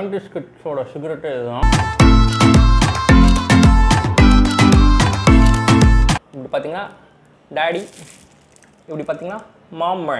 Ninety ஸ்கிட்ஸோட cigarette இதுதான் இப்படி பார்த்தீங்கன்னா டேடி இப்படி பார்த்தீங்கன்னா மாமா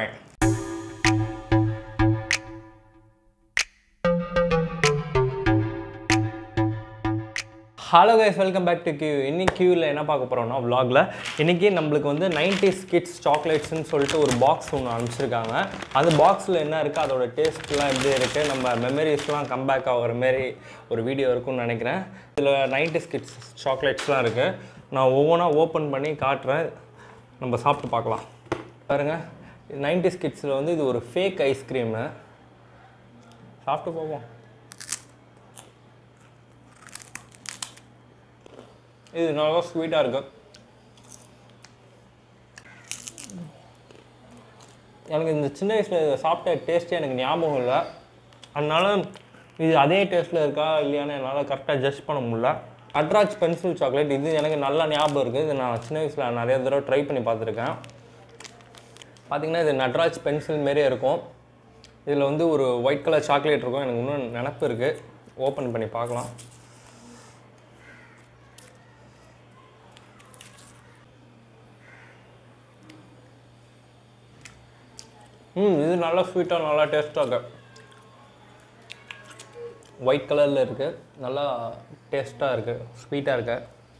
hello guys welcome back to Q இன்னைக்கு கியூவில் என்ன பார்க்க போகிறோம்னா vlogல இன்றைக்கி நம்மளுக்கு வந்து 90s கிட்ஸ் சாக்லேட்ஸ்னு சொல்லிட்டு ஒரு பாக்ஸ் ஒன்று அனுப்பிச்சிருக்காங்க அந்த பாக்ஸில் என்ன இருக்குது அதோட டேஸ்ட்லாம் எப்படி இருக்குது நம்ம மெமரிஸ்லாம் கம்பேக் ஆகிற மாரி ஒரு வீடியோ இருக்கும்னு நினைக்கிறேன் இதில் 90s கிட்ஸ் சாக்லேட்ஸ்லாம் இருக்குது நான் ஒவ்வொன்றா ஓப்பன் பண்ணி காட்டுறேன் நம்ம சாப்பிட்டு பார்க்கலாம் பாருங்கள் 90s கிட்ஸில் வந்து இது ஒரு ஃபேக் ஐஸ்கிரீமு சாப்பிட்டு பார்ப்போம் இது நல்லா ஸ்வீட்டாக இருக்கு எனக்கு இந்த சின்ன வயசில் சாப்பிட்ட டேஸ்ட்டே எனக்கு ஞாபகம் இல்லை அதனால இது அதே டேஸ்ட்டில் இருக்கா இல்லையான்னு என்னால் கரெக்டாக ஜட்ஜ் பண்ண முடியல அட்ராச் பென்சில் சாக்லேட் இது எனக்கு நல்லா ஞாபகம் இருக்குது இது நான் சின்ன வயசில் நிறைய தடவை ட்ரை பண்ணி பார்த்துருக்கேன் பார்த்தீங்கன்னா இது நட்ராஜ் பென்சில் மாரியே இருக்கும் இதில் வந்து ஒரு ஒயிட் கலர் சாக்லேட் இருக்கும் எனக்கு இன்னும் நினப்பு இருக்குது ஓப்பன் பண்ணி பார்க்கலாம் ம் இது நல்லா ஸ்வீட்டாக நல்லா டேஸ்ட்டாக இருக்கு ஒயிட் கலரில் இருக்குது நல்லா டேஸ்ட்டாக இருக்குது ஸ்வீட்டாக இருக்கு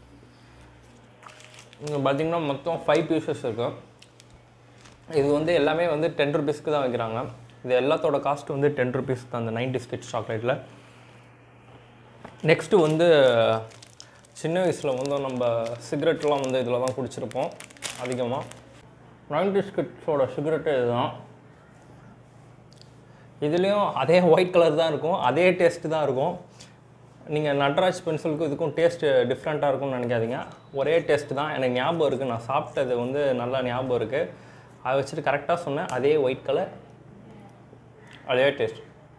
இங்கே பார்த்தீங்கன்னா மொத்தம் ஃபைவ் பீசஸ் இருக்கு இது வந்து எல்லாமே வந்து டென் ருபீஸ்க்கு தான் வைக்கிறாங்க இது எல்லாத்தோட காஸ்ட் வந்து டென் ருபீஸ் தான் அந்த நைன்டி ஸ்கிட்ஸ் சாக்லேட்டில் நெக்ஸ்ட்டு வந்து சின்ன வயசில் வந்து நம்ம சிகரெட்லாம் வந்து இதில் தான் குடிச்சிருப்போம் அதிகமாக நைன்டி ஸ்கிட்ஸோட சிகரெட்டு இதுதான் இதுலேயும் அதே ஒயிட் கலர் தான் இருக்கும் அதே டேஸ்ட்டு தான் இருக்கும் நீங்கள் நட்ராஜ் பென்சிலுக்கும் இதுக்கும் டேஸ்ட்டு டிஃப்ரெண்ட்டாக இருக்கும்னு நினைக்காதீங்க ஒரே டேஸ்ட்டு தான் எனக்கு ஞாபகம் இருக்குது நான் சாப்பிட்டது வந்து நல்லா ஞாபகம் இருக்குது அதை வச்சுட்டு கரெக்டாக சொன்னேன் அதே ஒயிட் கலர் அதே டேஸ்ட்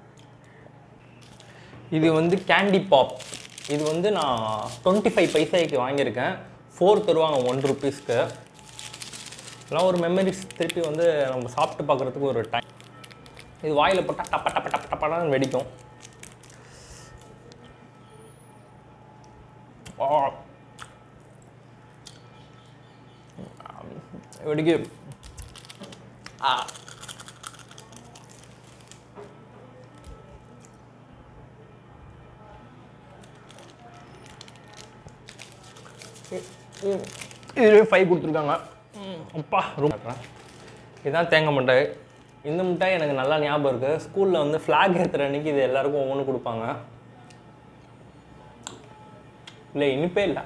இது வந்து கேண்டி பாப் இது வந்து நான் டுவெண்ட்டி ஃபைவ் பைசாய்க்கு வாங்கியிருக்கேன் ஃபோர் தருவாங்க ஒன் ருபீஸ்க்கு இதெல்லாம் ஒரு மெமரிஸ் திருப்பி வந்து நம்ம சாப்பிட்டு பார்க்குறதுக்கு ஒரு டைம் இது வாயில் போட்டால் டப்ப டப்ப டப்ப டப்படான்னு வெடிக்கும் ஆ. வெடிக்கு ஆ இதுலேயே ஃபைவ் கொடுத்துருக்காங்க ம், அப்பா ரொம்ப இதுதான் தேங்காய் மிட்டாய் இந்த மிட்டாய் எனக்கு நல்லா ஞாபகம் இருக்குது ஸ்கூலில் வந்து ஃப்ளாக் ஏற்றுற அன்னைக்கு இது எல்லாருக்கும் ஒவ்வொன்று கொடுப்பாங்க இல்லை இனிப்பே இல்லை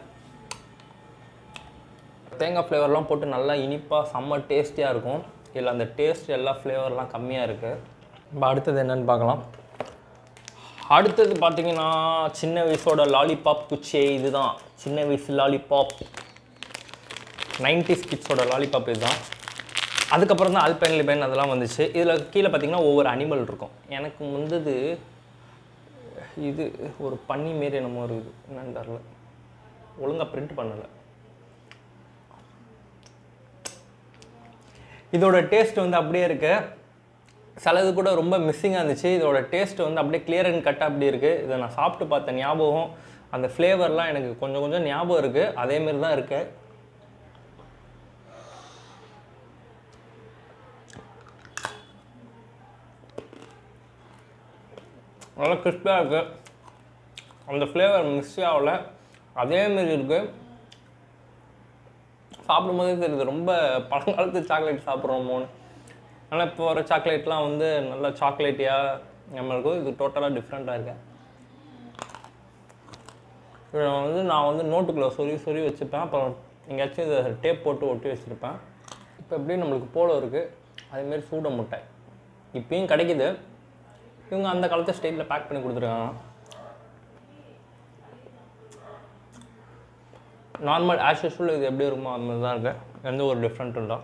தேங்காய் ஃப்ளேவர்லாம் போட்டு நல்லா இனிப்பாக செம்ம டேஸ்டியாக இருக்கும் இதில் அந்த டேஸ்ட் எல்லா ஃப்ளேவர்லாம் கம்மியாக இருக்குது இப்போ அடுத்தது என்னன்னு பார்க்கலாம் அடுத்தது பார்த்தீங்கன்னா சின்ன வயசோட லாலிபாப் குச்சே இதுதான் சின்ன வயசு லாலிபாப் நைன்டிஸ் கிட்ஸோட லாலிபாப் இதுதான் அதுக்கப்புறம் தான் அல்பைன் லிபைன் அதெல்லாம் வந்துச்சு இதில் கீழே பார்த்தீங்கன்னா ஒவ்வொரு அனிமல் இருக்கும் எனக்கு வந்தது இது ஒரு பன்னி மாரி என்னமோ இருக்குது என்னன்னு தெரில ஒழுங்காக பிரிண்ட் பண்ணலை இதோட டேஸ்ட் வந்து அப்படியே இருக்கு சிலது கூட ரொம்ப மிஸ்ஸிங்காக இருந்துச்சு இதோட டேஸ்ட் வந்து அப்படியே கிளியர் அண்ட் கட் அப்படி இருக்குது இதை நான் சாப்பிட்டு பார்த்த ஞாபகம் அந்த ஃப்ளேவர்லாம் எனக்கு கொஞ்சம் கொஞ்சம் ஞாபகம் இருக்குது அதேமாரி தான் இருக்கு நல்லா கிறிஸ்பியாக இருக்குது அந்த ஃப்ளேவர் மிஸ் ஆகல அதேமாரி இருக்குது சாப்பிடும்போதே தெரியுது ரொம்ப பழங்காலத்து சாக்லேட் சாப்பிட்றோமோன்னு ஆனால் இப்போ வர சாக்லேட்லாம் வந்து நல்லா சாக்லேட்டியாக நம்மளுக்கு இது டோட்டலாக டிஃப்ரெண்ட்டாக இருக்கு இதை வந்து நான் வந்து நோட்டுக்குள்ளே சொறி சொறி வச்சுப்பேன் அப்புறம் எங்கேயாச்சும் இதை டேப் போட்டு ஒட்டி வச்சுருப்பேன் இப்போ எப்படியும் நம்மளுக்கு போலோ இருக்குது அதேமாரி சூட முட்டை இப்பயும் கிடைக்குது இவங்க அந்த காலத்து ஸ்டைலில் பேக் பண்ணி கொடுத்துருக்காங்க நார்மல் ஆஸ் யூஸ்வல் இது எப்படி இருக்குமோ அந்த மாதிரி தான் இருக்கு எந்த ஒரு டிஃப்ரெண்ட்டும் இல்லை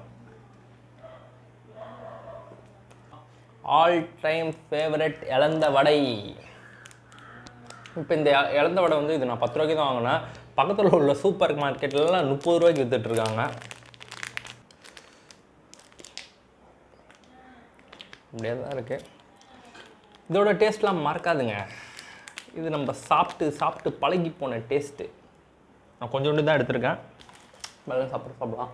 ஆல் டைம் ஃபேவரட் இழந்த வடை இப்போ இந்த இ- இழந்த வடை வந்து இது நான் பத்து ரூபாய்க்கு தான் வாங்கினேன் பக்கத்தில் உள்ள சூப்பர் மார்க்கெட்லலாம் முப்பது ரூபாய்க்கு வித்துட்டு இருக்காங்க இப்படியே தான் இருக்குது இதோட டேஸ்ட்லாம் மறக்காதுங்க இது நம்ம சாப்பிட்டு சாப்பிட்டு பழகி போன டேஸ்ட்டு நான் கொஞ்சோண்டு தான் எடுத்திருக்கேன் வெள்ளம் சாப்பிட சாப்பிடலாம்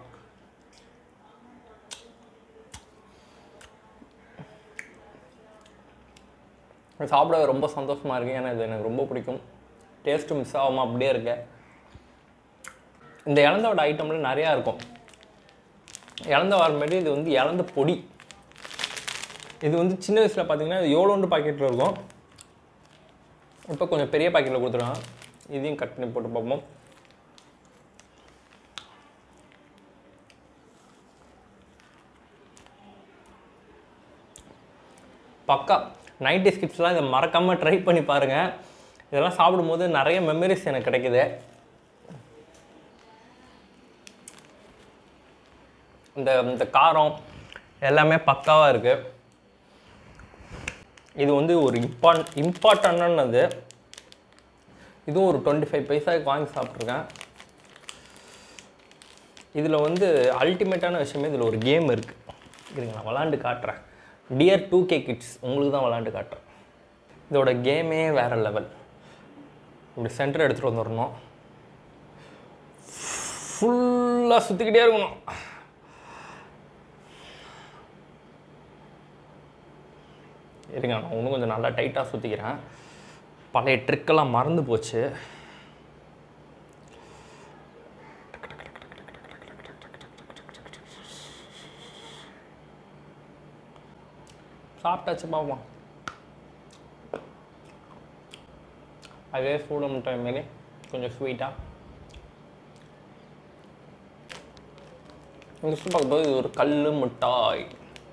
இது சாப்பிட ரொம்ப சந்தோஷமாக இருக்குது ஏன்னா இது எனக்கு ரொம்ப பிடிக்கும் டேஸ்ட்டு மிஸ் ஆகாமல் அப்படியே இருக்கு இந்த இளந்தோட ஐட்டம்ல நிறையா இருக்கும் இளந்த வர மாதிரி இது வந்து இளந்த பொடி இது வந்து சின்ன வயசில் பார்த்தீங்கன்னா இது ஏழோண்டு பாக்கெட்டில் இருக்கும் இப்போ கொஞ்சம் பெரிய பாக்கெட்டில் கொடுத்துருக்காங்க இதையும் கட் பண்ணி போட்டு பார்ப்போம் பக்கா நைன்டி ஸ்கிட்ஸ்லாம் இதை மறக்காமல் ட்ரை பண்ணி பாருங்கள் இதெல்லாம் சாப்பிடும்போது நிறைய மெமரிஸ் எனக்கு கிடைக்குது இந்த இந்த காரம் எல்லாமே பக்காவாக இருக்குது இது வந்து ஒரு இம்பார்ட் இம்பார்ட்டன்டானது இதுவும் ஒரு டுவெண்ட்டி ஃபைவ் பைசாவுக்கு வாங்கி சாப்பிட்ருக்கேன் இதில் வந்து அல்டிமேட்டான விஷயமே இதில் ஒரு கேம் இருக்குது இருங்க நான் விளாண்டு காட்டுறேன் டியர் டூ கே கிட்ஸ் உங்களுக்கு தான் விளாண்டு காட்டுறேன் இதோட கேமே வேறு லெவல் இப்படி சென்டர் எடுத்துகிட்டு வந்துடணும் ஃபுல்லாக சுற்றிக்கிட்டே இருக்கணும் இருங்க நான் இன்னும் கொஞ்சம் நல்லா டைட்டாக சுற்றிக்கிறேன் பழைய ட்ரிக்கெல்லாம் மறந்து போச்சு சாப்பிட்டாச்சு பார்ப்போம் அதே சூட மிட்டாய் மாரி கொஞ்சம் ஸ்வீட்டாக இந்த பார்க்கும்போது இது ஒரு கல் மிட்டாய்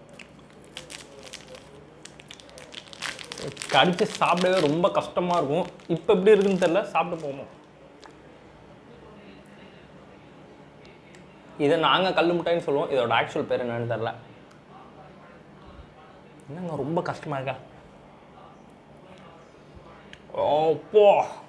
கடிச்சு சாப்பிடவே ரொம்ப கஷ்டமாக இருக்கும் இப்போ எப்படி இருக்குன்னு தெரியல சாப்பிட்டு போவோம் இதை நாங்கள் கல் மிட்டாய்னு சொல்லுவோம் இதோட ஆக்சுவல் பேர் என்னன்னு தெரில என்னங்க ரொம்ப கஷ்டமாக இருக்கா ஓப்போ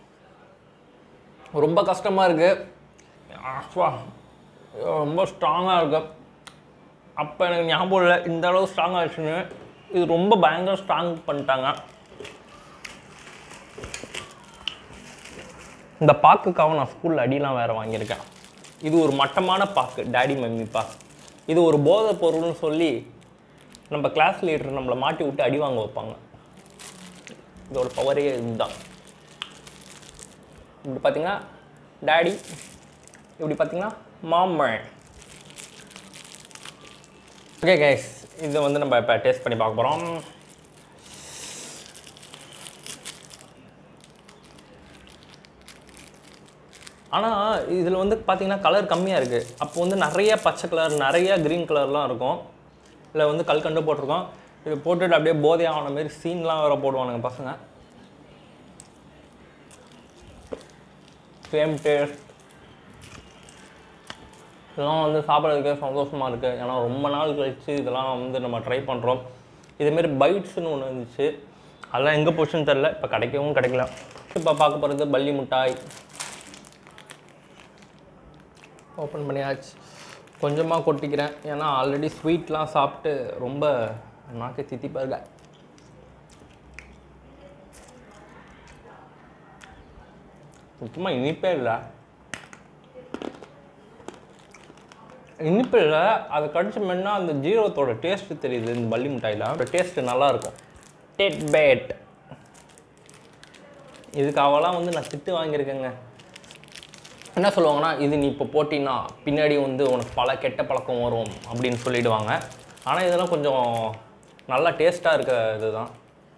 ரொம்ப கஷ்டமாக இருக்கு அப்பா ரொம்ப ஸ்ட்ராங்காக இருக்கு அப்போ எனக்கு ஞாபகம் இல்லை இந்த அளவு ஸ்ட்ராங் ஆயிடுச்சுன்னு இது ரொம்ப பயங்கர ஸ்ட்ராங் பண்ணிட்டாங்க இந்த பாக்குக்காக நான் ஸ்கூலில் அடிலாம் வேறு வாங்கியிருக்கேன் இது ஒரு மட்டமான பாக்கு டேடி மம்மி பாக்கு இது ஒரு போதை பொருள்னு சொல்லி நம்ம கிளாஸ் லீடர் நம்மளை மாட்டி விட்டு அடி வாங்க வைப்பாங்க இதோட பவரே இதுதான் இப்படி பார்த்தீங்கன்னா டேடி இப்படி பார்த்தீங்கன்னா மாமன் ஓகே கைஸ் இதை வந்து நம்ம இப்போ டேஸ்ட் பண்ணி பார்க்க போகிறோம் ஆனால் இதில் வந்து பார்த்தீங்கன்னா கலர் கம்மியாக இருக்குது அப்போ வந்து நிறைய பச்சை கலர் நிறைய க்ரீன் கலர்லாம் இருக்கும் இதில் வந்து கல்கண்டு போட்டிருக்கோம் இது போட்டுட்டு அப்படியே போதை ஆன மாதிரி சீன்லாம் வேறு போடுவானுங்க பசங்க சேம் டேஸ்ட் இதெல்லாம் வந்து சாப்பிட்றதுக்கே சந்தோஷமாக இருக்குது ஏன்னா ரொம்ப நாள் கழிச்சு இதெல்லாம் வந்து நம்ம ட்ரை பண்ணுறோம் இதேமாரி பைட்ஸ்னு ஒன்று இருந்துச்சு அதெல்லாம் எங்கே போச்சுன்னு தெரில இப்போ கிடைக்கவும் கிடைக்கல இப்போ பார்க்க போகிறது பல்லி மிட்டாய் ஓப்பன் பண்ணியாச்சு கொஞ்சமாக கொட்டிக்கிறேன் ஏன்னா ஆல்ரெடி ஸ்வீட்லாம் சாப்பிட்டு ரொம்ப நாக்கு தித்திப்பாக இருக்க சுத்தமாக இனிப்பே இல்லை இனிப்பு இல்லை அதை கடிச்சு மென்னா அந்த ஜீரகத்தோட டேஸ்ட் தெரியுது இந்த பள்ளி மிட்டாயில் அந்த டேஸ்ட்டு நல்லாயிருக்கும் டேட் பேட் இதுக்கு அவெல்லாம் வந்து நான் திட்டு வாங்கியிருக்கேங்க என்ன சொல்லுவாங்கன்னா இது நீ இப்போ போட்டின்னா பின்னாடி வந்து உனக்கு பல கெட்ட பழக்கம் வரும் அப்படின்னு சொல்லிடுவாங்க ஆனால் இதெல்லாம் கொஞ்சம் நல்லா டேஸ்ட்டாக இருக்க இதுதான்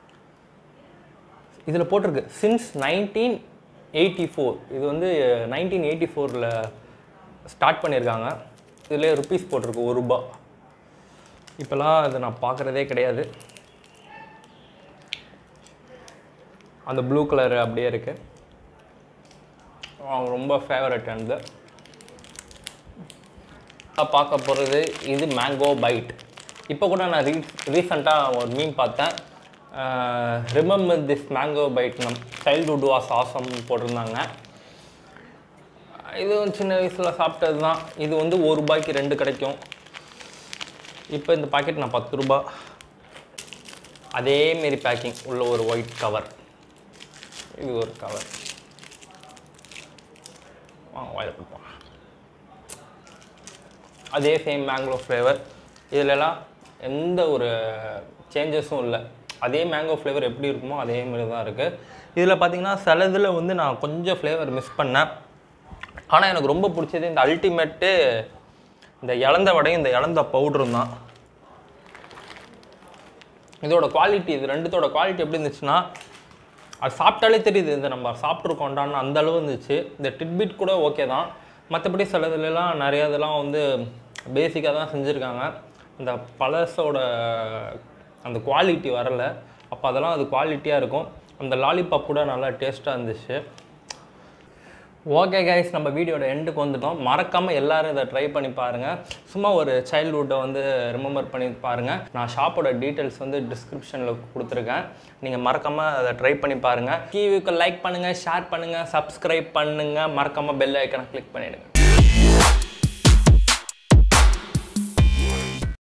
இதில் போட்டிருக்கு சின்ஸ் நைன்டீன் எயிட்டி ஃபோர் இது வந்து நைன்டீன் எயிட்டி ஃபோரில் ஸ்டார்ட் பண்ணியிருக்காங்க இதில் ருப்பீஸ் போட்டிருக்கு ஒரு ரூபா இப்போலாம் இது நான் பார்க்குறதே கிடையாது அந்த ப்ளூ கலர் அப்படியே இருக்குது ரொம்ப ஃபேவரட் அந்த பார்க்க போகிறது இது மேங்கோ பைட் இப்போ கூட நான் ரீ ரீசெண்டாக ஒரு மீன் பார்த்தேன் ரிமெம்பர் திஸ் மேங்கோ பைட் நம் சைல்டுஹுட் வாஸ் ஆசம் போட்டிருந்தாங்க இதுவும் சின்ன வயசில் சாப்பிட்டது தான் இது வந்து ஒரு ரூபாய்க்கு ரெண்டு கிடைக்கும் இப்போ இந்த பாக்கெட் நான் பத்து ரூபா அதேமாரி பேக்கிங் உள்ள ஒரு ஒயிட் கவர் இது ஒரு கவர் வாங்க வாயில் கொடுப்போம் அதே சேம் மேங்கோ ஃப்ளேவர் இதிலலாம் எந்த ஒரு சேஞ்சஸும் இல்லை அதே மேங்கோ ஃப்ளேவர் எப்படி இருக்குமோ அதே மாதிரி தான் இருக்குது இதில் பார்த்தீங்கன்னா சில இதில் வந்து நான் கொஞ்சம் ஃப்ளேவர் மிஸ் பண்ணேன் ஆனால் எனக்கு ரொம்ப பிடிச்சது இந்த அல்டிமேட்டு இந்த இழந்த வடையும் இந்த இழந்த பவுடரும் தான் இதோட குவாலிட்டி இது ரெண்டுத்தோட குவாலிட்டி எப்படி இருந்துச்சுன்னா அது சாப்பிட்டாலே தெரியுது இந்த நம்ம சாப்பிட்ருக்கோண்டான்னு அந்த அளவு இருந்துச்சு இந்த டிட்பிட் கூட ஓகே தான் மற்றபடி சில இதுலலாம் நிறைய இதெல்லாம் வந்து பேசிக்காக தான் செஞ்சுருக்காங்க இந்த பழசோட அந்த குவாலிட்டி வரல அப்போ அதெல்லாம் அது குவாலிட்டியாக இருக்கும் அந்த லாலிபாப் கூட நல்லா டேஸ்ட்டாக இருந்துச்சு ஓகே கைஸ் நம்ம வீடியோட எண்டுக்கு வந்துட்டோம் மறக்காமல் எல்லாரும் இதை ட்ரை பண்ணி பாருங்கள் சும்மா ஒரு சைல்ட்ஹுட்டை வந்து ரிமெம்பர் பண்ணி பாருங்கள் நான் ஷாப்போட டீட்டெயில்ஸ் வந்து டிஸ்கிரிப்ஷனில் கொடுத்துருக்கேன் நீங்கள் மறக்காமல் அதை ட்ரை பண்ணி பாருங்கள் டிவிக்கு லைக் பண்ணுங்கள் ஷேர் பண்ணுங்கள் சப்ஸ்கிரைப் பண்ணுங்கள் மறக்காமல் பெல் ஐக்கனை கிளிக் பண்ணிவிடுங்க